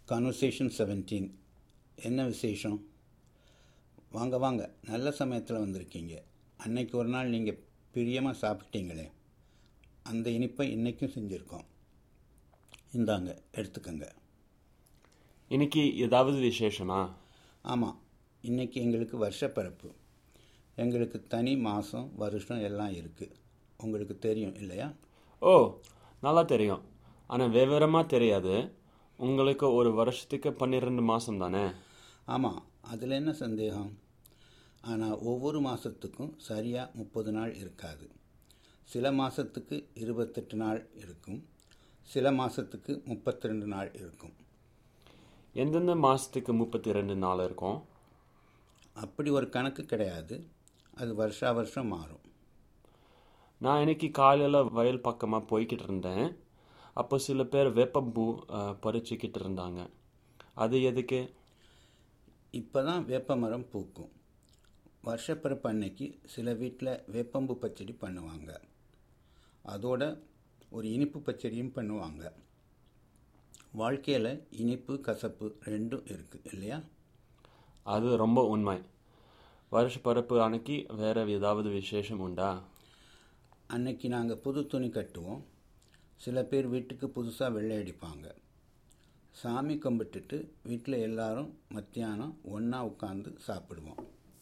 conversation seventeen என்ன விசேஷம் வாங்க வாங்க நல்ல சமயத்தில் வந்திருக்கீங்க அன்னைக்கு ஒரு நாள் நீங்கள் பிரியமாக சாப்பிட்டீங்களே அந்த இனிப்பை இன்றைக்கும் செஞ்சுருக்கோம் இந்தாங்க எடுத்துக்கங்க இன்னைக்கு ஏதாவது விசேஷமா ஆமாம் இன்னைக்கு எங்களுக்கு வருஷப்பிறப்பு எங்களுக்கு தனி மாதம் வருஷம் எல்லாம் இருக்குது உங்களுக்கு தெரியும் இல்லையா ஓ நல்லா தெரியும் ஆனால் விவரமாக தெரியாது உங்களுக்கு ஒரு வருஷத்துக்கு பன்னிரெண்டு மாதம் தானே ஆமாம் அதில் என்ன சந்தேகம் ஆனால் ஒவ்வொரு மாதத்துக்கும் சரியாக முப்பது நாள் இருக்காது சில மாதத்துக்கு இருபத்தெட்டு நாள் இருக்கும் சில மாதத்துக்கு முப்பத்தி ரெண்டு நாள் இருக்கும் எந்தெந்த மாதத்துக்கு முப்பத்தி ரெண்டு நாள் இருக்கும் அப்படி ஒரு கணக்கு கிடையாது அது வருஷா வருஷம் மாறும் நான் இன்னைக்கு காலையில் வயல் பக்கமாக போய்கிட்டு இருந்தேன் அப்போ சில பேர் வேப்பம்பூ அஹ், பறிச்சுக்கிட்டு இருந்தாங்க அது எதுக்கு இப்போ தான் வேப்ப மரம் பூக்கும் வருஷப்பிறப்பு அன்னைக்கு சில வீட்டில் வேப்பம்பு பச்சடி பண்ணுவாங்க அதோட ஒரு இனிப்பு பச்சடியும் பண்ணுவாங்க வாழ்க்கையில் இனிப்பு கசப்பு ரெண்டும் இருக்குது இல்லையா அது ரொம்ப உண்மை வருஷ பிறப்பு அன்னைக்கு வேற ஏதாவது விசேஷம் உண்டா அன்னைக்கு நாங்கள் புது துணி கட்டுவோம் சில பேர் வீட்டுக்கு புதுசாக வெள்ளை அடிப்பாங்க சாமி கும்பிட்டுட்டு வீட்டில் எல்லாரும் மத்தியானம் ஒன்றா உட்காந்து சாப்பிடுவோம்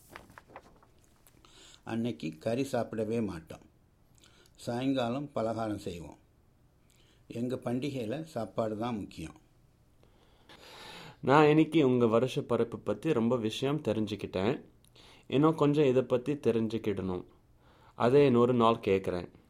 அன்னைக்கு கறி சாப்பிடவே மாட்டோம் சாயங்காலம் பலகாரம் செய்வோம் எங்கள் பண்டிகையில் சாப்பாடு தான் முக்கியம் நான் இன்னைக்கு உங்கள் வருஷ பிறப்பு பற்றி ரொம்ப விஷயம் தெரிஞ்சுக்கிட்டேன் இன்னும் கொஞ்சம் இதை பற்றி தெரிஞ்சுக்கிடணும் அதை இன்னொரு நாள் கேட்குறேன்